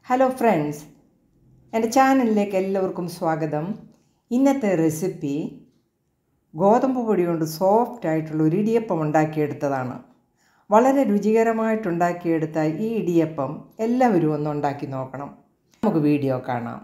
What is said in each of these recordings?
hello friends എൻ്റെ ചാനലിലേക്ക് എല്ലാവർക്കും സ്വാഗതം ഇന്നത്തെ റെസിപ്പി ഗോതമ്പ് പൊടി കൊണ്ട് സോഫ്റ്റ് ആയിട്ടുള്ള ഒരു ഇടിയപ്പം ഉണ്ടാക്കിയെടുത്തതാണ് വളരെ രുചികരമായിട്ടുണ്ടാക്കിയെടുത്ത ഈ ഇടിയപ്പം എല്ലാവരും ഒന്ന് ഉണ്ടാക്കി നോക്കണം നമുക്ക് വീഡിയോ കാണാം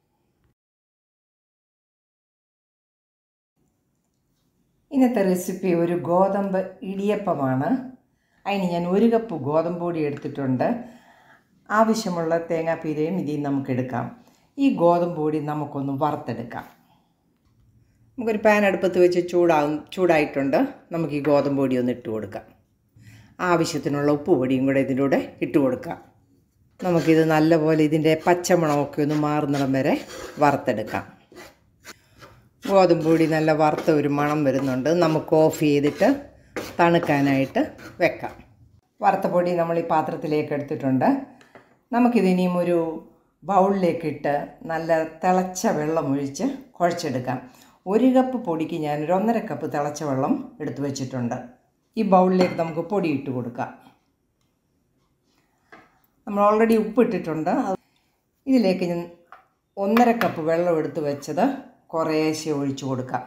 ഇന്നത്തെ റെസിപ്പി ഒരു ഗോതമ്പ് ഇടിയപ്പമാണ് അതിന് ഞാൻ ഒരു കപ്പ് ഗോതമ്പ് പൊടി എടുത്തിട്ടുണ്ട് ആവശ്യമുള്ള തേങ്ങാപ്പീരയും ഇതിൽ നിന്ന് നമുക്ക് എടുക്കാം ഈ ഗോതമ്പ് പൊടി നമുക്കൊന്ന് വറുത്തെടുക്കാം നമുക്കൊരു പാൻ അടുപ്പത്ത് വെച്ച് ചൂടാവും ചൂടായിട്ടുണ്ട് നമുക്ക് ഈ ഗോതമ്പ് പൊടി ഒന്ന് ഇട്ട് കൊടുക്കാം ആവശ്യത്തിനുള്ള ഉപ്പ് പൊടിയും കൂടെ ഇതിൻ്റെ കൂടെ ഇട്ട് കൊടുക്കാം നമുക്കിത് നല്ലപോലെ ഇതിൻ്റെ പച്ചമണമൊക്കെ ഒന്ന് മാറുന്നിടം വരെ വറുത്തെടുക്കാം ഗോതമ്പ് പൊടി നല്ല വറുത്ത ഒരു മണം വരുന്നുണ്ട് നമുക്ക് ഓഫ് ചെയ്തിട്ട് തണുക്കാനായിട്ട് വെക്കാം വറുത്ത പൊടി നമ്മൾ ഈ പാത്രത്തിലേക്ക് എടുത്തിട്ടുണ്ട് നമുക്കിതിനിയും ഒരു ബൗളിലേക്ക് ഇട്ട് നല്ല തിളച്ച വെള്ളം ഒഴിച്ച് കുഴച്ചെടുക്കാം ഒരു കപ്പ് പൊടിക്ക് ഞാനൊരു ഒന്നര കപ്പ് തിളച്ച വെള്ളം എടുത്തു വെച്ചിട്ടുണ്ട് ഈ ബൗളിലേക്ക് നമുക്ക് പൊടി ഇട്ട് കൊടുക്കാം നമ്മൾ ഓൾറെഡി ഉപ്പ് ഇട്ടിട്ടുണ്ട് ഇതിലേക്ക് ഞാൻ ഒന്നര കപ്പ് വെള്ളം എടുത്ത് വെച്ചത് കുറേശ്ശെ ഒഴിച്ചു കൊടുക്കാം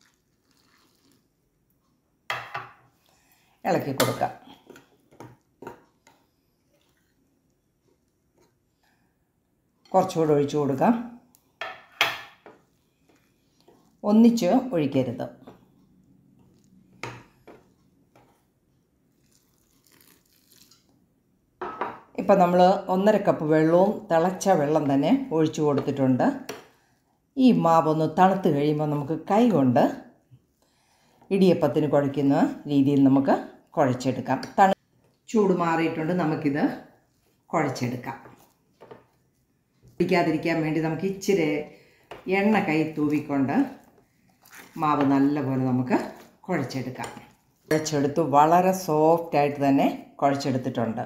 ഇളക്കി കൊടുക്കാം കുറച്ചുകൂടെ ഒഴിച്ചു കൊടുക്കാം ഒന്നിച്ച് ഒഴിക്കരുത് ഇപ്പം നമ്മൾ ഒന്നര കപ്പ് വെള്ളവും തിളച്ച വെള്ളം തന്നെ ഒഴിച്ചു കൊടുത്തിട്ടുണ്ട് ഈ മാവൊന്ന് തണുത്ത് കഴിയുമ്പോൾ നമുക്ക് കൈ കൊണ്ട് ഇടിയപ്പത്തിന് കുഴയ്ക്കുന്ന രീതിയിൽ നമുക്ക് കുഴച്ചെടുക്കാം തണു ചൂട് മാറിയിട്ടുണ്ട് നമുക്കിത് കുഴച്ചെടുക്കാം പിടിക്കാതിരിക്കാൻ വേണ്ടി നമുക്ക് ഇച്ചിരി എണ്ണ കൈ തൂവിക്കൊണ്ട് മാവ് നല്ലപോലെ നമുക്ക് കുഴച്ചെടുക്കാം കുഴച്ചെടുത്ത് വളരെ സോഫ്റ്റായിട്ട് തന്നെ കുഴച്ചെടുത്തിട്ടുണ്ട്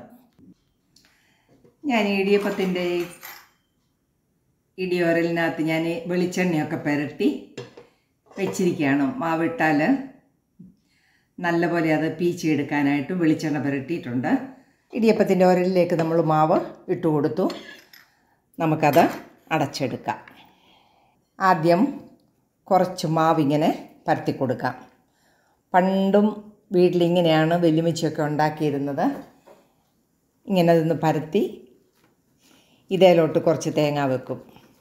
ഞാൻ ഇടിയപ്പത്തിൻ്റെ ഇടിയോരലിനകത്ത് ഞാൻ വെളിച്ചെണ്ണയൊക്കെ പുരട്ടി വെച്ചിരിക്കുകയാണ് മാവിട്ടാൽ നല്ലപോലെ അത് പീച്ചെടുക്കാനായിട്ട് വെളിച്ചെണ്ണ പുരട്ടിയിട്ടുണ്ട് ഇടിയപ്പത്തിൻ്റെ ഒരലിലേക്ക് നമ്മൾ മാവ് ഇട്ട് കൊടുത്തു നമുക്കത് അടച്ചെടുക്കാം ആദ്യം കുറച്ച് മാവിങ്ങനെ പരത്തി കൊടുക്കാം പണ്ടും വീട്ടിലിങ്ങനെയാണ് വെല്ലുമിച്ചൊക്കെ ഉണ്ടാക്കിയിരുന്നത് ഇങ്ങനെ അതൊന്ന് പരത്തി ഇതേലോട്ട് കുറച്ച് തേങ്ങ വെക്കും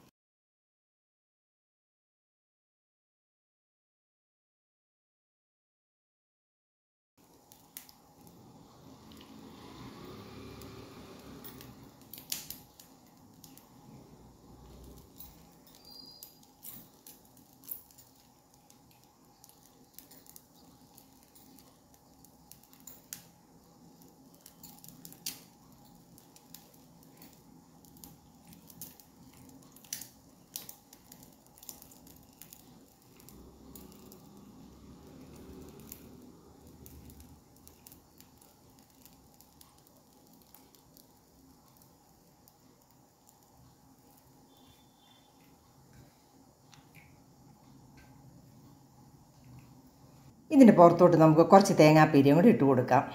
ഇതിൻ്റെ പുറത്തോട്ട് നമുക്ക് കുറച്ച് തേങ്ങാപ്പീരിയും കൂടി ഇട്ട് കൊടുക്കാം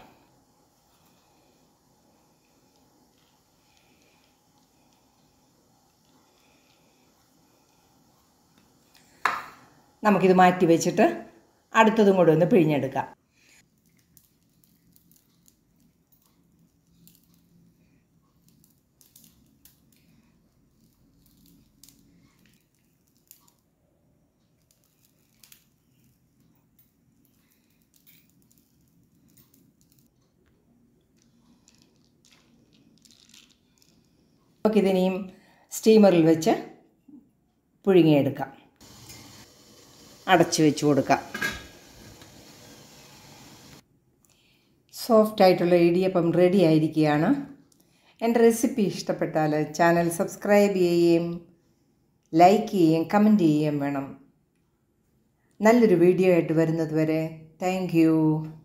നമുക്കിത് മാറ്റി വെച്ചിട്ട് അടുത്തതും കൂടെ ഒന്ന് പിഴിഞ്ഞെടുക്കാം നമുക്കിതിനെയും സ്റ്റീമറിൽ വെച്ച് പുഴുങ്ങിയെടുക്കാം അടച്ചു വെച്ച് കൊടുക്കാം സോഫ്റ്റ് ആയിട്ടുള്ള ഇടിയപ്പം റെഡി ആയിരിക്കുകയാണ് എൻ്റെ റെസിപ്പി ഇഷ്ടപ്പെട്ടാൽ ചാനൽ സബ്സ്ക്രൈബ് ചെയ്യുകയും ലൈക്ക് ചെയ്യുകയും കമൻറ്റ് ചെയ്യുകയും വേണം നല്ലൊരു വീഡിയോ ആയിട്ട് വരുന്നത് വരെ താങ്ക്